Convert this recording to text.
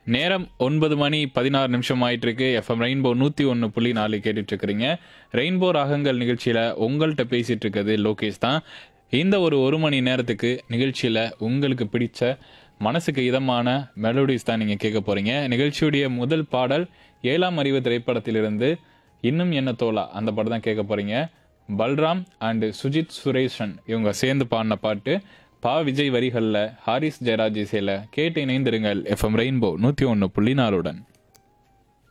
நேரம் ஒன்பது மணி பதினாறு நிமிஷம் ஆயிட்டு இருக்கு எஃப்எம் ரெயின்போ நூற்றி ஒன்று புள்ளி நாலு கேட்டுட்டு இருக்கிறீங்க ரெயின்போ ராகங்கள் நிகழ்ச்சியில் உங்கள்கிட்ட பேசிட்டு இருக்கிறது லோகேஷ் தான் இந்த ஒரு ஒரு மணி நேரத்துக்கு நிகழ்ச்சியில் உங்களுக்கு பிடிச்ச மனசுக்கு இதமான மெலோடிஸ் தான் நீங்கள் கேட்க போறீங்க நிகழ்ச்சியுடைய முதல் பாடல் ஏழாம் அறிவு திரைப்படத்திலிருந்து இன்னும் என்ன தோலா அந்த பாட்டு தான் கேட்க போறீங்க பல்ராம் அண்ட் சுஜித் சுரேஷன் இவங்க சேர்ந்து பாடின பாட்டு பா விஜய் வரிகளில் ஹாரிஸ் ஜெயராஜ் இசையில் கேட்டு இணைந்திருங்கள் எஃப்எம் ரெயின்போ நூற்றி ஒன்று புள்ளி நாலுடன்